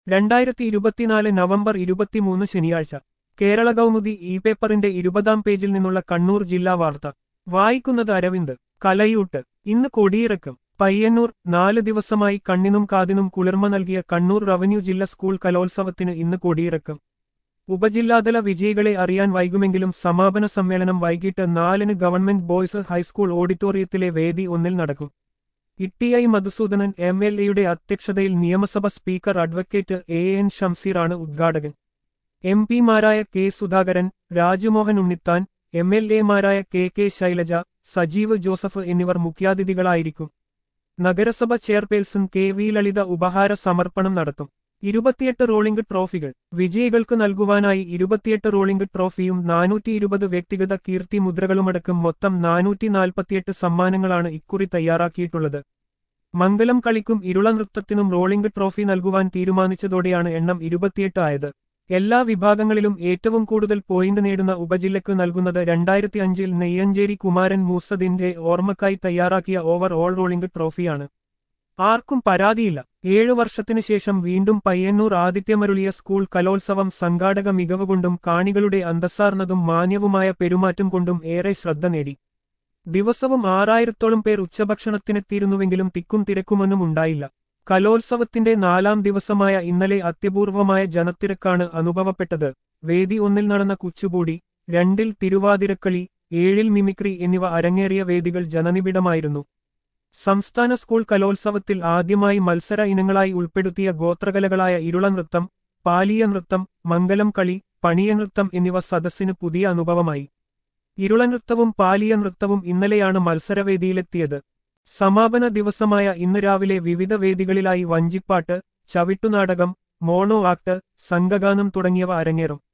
രണ്ടായിരത്തി ഇരുപത്തിനാല് നവംബർ ഇരുപത്തിമൂന്ന് ശനിയാഴ്ച കേരള കൗമുദി ഇ പേപ്പറിന്റെ ഇരുപതാം പേജിൽ നിന്നുള്ള കണ്ണൂർ ജില്ലാ വാർത്ത വായിക്കുന്നത് അരവിന്ദ് കലയൂട്ട് ഇന്ന് കൊടിയിറക്കം പയ്യന്നൂർ നാല് ദിവസമായി കണ്ണിനും കാതിനും കുളിർമ നൽകിയ കണ്ണൂർ റവന്യൂ ജില്ലാ സ്കൂൾ കലോത്സവത്തിന് ഇന്ന് കൊടിയിറക്കം ഉപജില്ലാതല വിജയികളെ അറിയാൻ വൈകുമെങ്കിലും സമാപന സമ്മേളനം വൈകിട്ട് നാലിന് ഗവൺമെന്റ് ബോയ്സ് ഹൈസ്കൂൾ ഓഡിറ്റോറിയത്തിലെ വേദി ഒന്നിൽ നടക്കും ഇട്ടിഐ മധുസൂദനൻ എം എൽ എയുടെ അധ്യക്ഷതയിൽ നിയമസഭ സ്പീക്കർ അഡ്വക്കേറ്റ് എ എൻ ഷംസീറാണ് ഉദ്ഘാടകൻ എം പിമാരായ K Sudhakaran Rajmohan Unnithan M L എമാരായ കെ കെ ശൈലജ സജീവ് ജോസഫ് എന്നിവർ മുഖ്യാതിഥികളായിരിക്കും നഗരസഭ ചെയർപേഴ്സൺ കെ വി ലളിത ഉപഹാര സമർപ്പണം നടത്തും ഇരുപത്തിയെട്ട് റോളിംഗ് ട്രോഫികൾ വിജയികൾക്ക് നൽകുവാനായി ഇരുപത്തിയെട്ട് റോളിംഗ് ട്രോഫിയും നാനൂറ്റി ഇരുപത് വ്യക്തിഗത കീർത്തി മുദ്രകളുമടക്കം മൊത്തം നാനൂറ്റി നാൽപ്പത്തിയെട്ട് സമ്മാനങ്ങളാണ് ഇക്കുറി തയ്യാറാക്കിയിട്ടുള്ളത് മംഗലം കളിക്കും ഇരുള നൃത്തത്തിനും റോളിംഗ് ട്രോഫി നൽകുവാൻ തീരുമാനിച്ചതോടെയാണ് എണ്ണം ഇരുപത്തിയെട്ട് ആയത് എല്ലാ വിഭാഗങ്ങളിലും ഏറ്റവും കൂടുതൽ പോയിന്റ് നേടുന്ന ഉപജില്ലയ്ക്ക് നൽകുന്നത് രണ്ടായിരത്തി അഞ്ചിൽ നെയ്യഞ്ചേരി കുമാരൻ മൂസദിന്റെ ഓർമ്മക്കായി തയ്യാറാക്കിയ ഓവർ ഓൾ റോളിംഗ് ട്രോഫിയാണ് ആർക്കും പരാതിയില്ല ഏഴു വർഷത്തിനു ശേഷം വീണ്ടും പയ്യന്നൂർ ആദിത്യമരുളിയ സ്കൂൾ കലോത്സവം സംഘാടക മികവ് കൊണ്ടും കാണികളുടെ അന്തസ്സാർന്നതും മാന്യവുമായ പെരുമാറ്റം കൊണ്ടും ഏറെ ശ്രദ്ധ നേടി ദിവസവും ആറായിരത്തോളം പേർ ഉച്ചഭക്ഷണത്തിനെത്തിയിരുന്നുവെങ്കിലും തിക്കും തിരക്കുമൊന്നും ഉണ്ടായില്ല കലോത്സവത്തിന്റെ നാലാം ദിവസമായ ഇന്നലെ അത്യപൂർവമായ ജനത്തിരക്കാണ് അനുഭവപ്പെട്ടത് വേദി ഒന്നിൽ നടന്ന കുച്ചുപൂടി രണ്ടിൽ തിരുവാതിരക്കളി ഏഴിൽ മിമിക്രി എന്നിവ അരങ്ങേറിയ വേദികൾ ജനനിബിഡമായിരുന്നു സംസ്ഥാന സ്കൂൾ കലോത്സവത്തിൽ ആദ്യമായി മത്സര ഇനങ്ങളായി ഉൾപ്പെടുത്തിയ ഗോത്രകലകളായ ഇരുള നൃത്തം പാലിയ നൃത്തം മംഗലം കളി പണിയ നൃത്തം എന്നിവ സദസ്സിന് പുതിയ അനുഭവമായി ഇരുള നൃത്തവും പാലിയ നൃത്തവും ഇന്നലെയാണ് മത്സരവേദിയിലെത്തിയത് സമാപന ദിവസമായ ഇന്ന് രാവിലെ വിവിധ വേദികളിലായി വഞ്ചിപ്പാട്ട് ചവിട്ടുനാടകം മോണോ ആക്ട് സംഘഗാനം തുടങ്ങിയവ അരങ്ങേറും